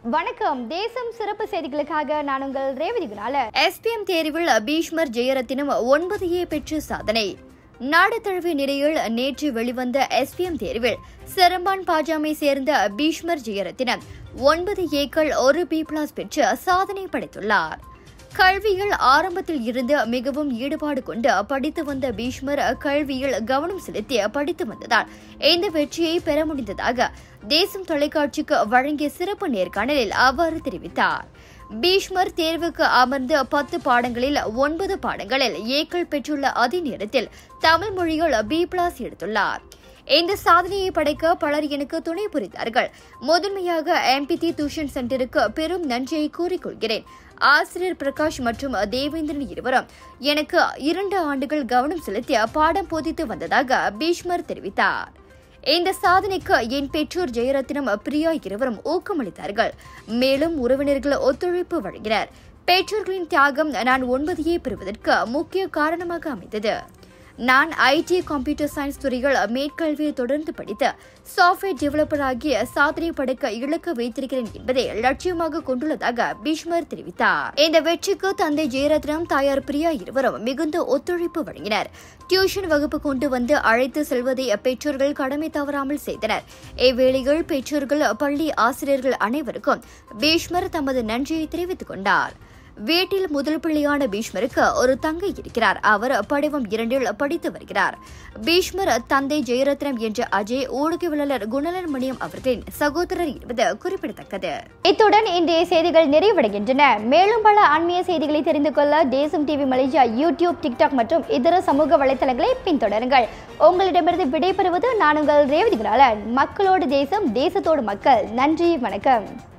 வணக்கம் தேசம் சிறப்பு செய்திகளுக்காக நான் உங்கள் ரேவதி குணால எஸ்பிஎம் தேர்வில் பீஷ்மர் ஜெயரத்தினம் ஒன்பது ஏ பெற்று சாதனை நாடு தழுவிய நிலையில் நேற்று வெளிவந்த எஸ்பிஎம் தேர்வில் சிரம்பான் பாஜாமை சேர்ந்த பீஷ்மர் ஜெயரத்தினம் ஒன்பது ஏக்கள் ஒரு பி பிளாஸ் பெற்று சாதனை படைத்துள்ளார் கல்வியில் ஆரம்பத்தில் இருந்து மிகவும் ஈடுபாடு கொண்டு படித்து வந்த பீஷ்மர் கல்வியில் கவனம் செலுத்தி படித்து வந்ததால் இந்த வெற்றியை பெற முடிந்ததாக தேசம் தொலைக்காட்சிக்கு வழங்கிய சிறப்பு நேர்காணலில் அவ்வாறு தெரிவித்தார் பீஷ்மர் தேர்வுக்கு அமர்ந்து பத்து பாடங்களில் ஒன்பது பாடங்களில் ஏக்கள் பெற்றுள்ள அதே நேரத்தில் தமிழ் மொழியில் பி பிளாஸ் எடுத்துள்ளார் இந்த சாதனையை படைக்க பலர் எனக்கு துணை புரிந்தார்கள் முதன்மையாக எம்பிடி டியூஷன் சென்டருக்கு பெரும் நன்றியை கூறிக்கொள்கிறேன் ஆசிரியர் பிரகாஷ் மற்றும் தேவேந்திரன் இருவரும் எனக்கு இரண்டு ஆண்டுகள் கவனம் செலுத்தி பாடம் போதித்து வந்ததாக பீஷ்மர் தெரிவித்தார் இந்த சாதனைக்கு என் பெற்றோர் ஜெயரத்னம் பிரியா இருவரும் ஊக்கமளித்தார்கள் மேலும் உறவினர்கள் ஒத்துழைப்பு வழங்கினர் பெற்றோர்களின் தியாகம் நான் ஒன்பதையே பெறுவதற்கு முக்கிய காரணமாக அமைந்தது நான் ஐடி கம்ப்யூட்டர் சயின்ஸ் துறைகள் மேற்கல்வியை தொடர்ந்து படித்து சாஃப்ட்வேர் டெவலப்பர் ஆகிய சாதனை படைக்க இலக்கு வைத்திருக்கிறேன் என்பதை லட்சியமாக கொண்டுள்ளதாக பீஷ்மர் தெரிவித்தார் இந்த வெற்றிக்கு தந்தை ஜெயரத்னம் தாயார் பிரியா இருவரும் மிகுந்த ஒத்துழைப்பு வழங்கினர் டியூஷன் வகுப்பு கொண்டு வந்து அழைத்து செல்வதை பெற்றோர்கள் கடமை தவறாமல் செய்தனர் இவ்வேளையில் பெற்றோர்கள் பள்ளி ஆசிரியர்கள் அனைவருக்கும் பீஷ்மர் தமது நன்றியை தெரிவித்துக் கொண்டார் வீட்டில் முதல் பிள்ளையான பீஷ்மருக்கு ஒரு தங்கை இருக்கிறார் அவர் படிவம் இரண்டில் படித்து வருகிறார் பீஷ்மர் தந்தை ஜெயரத்னம் என்ற அஜய் ஊடகவியலாளர் குணலன் மணியம் அவர்களின் சகோதரர் என்பது குறிப்பிடத்தக்கது இத்துடன் இன்றைய செய்திகள் நிறைவடைகின்றன மேலும் பல ஆன்மீக செய்திகளை தெரிந்து கொள்ள தேசம் டிவி மலேசியா யூடியூப் டிக்டாக் மற்றும் இதர சமூக வலைத்தளங்களை பின்தொடருங்கள் உங்களிடமிருந்து விடைபெறுவது நான் உங்கள் ரேவதி குணாலன் மக்களோடு தேசம் தேசத்தோடு மக்கள் நன்றி வணக்கம்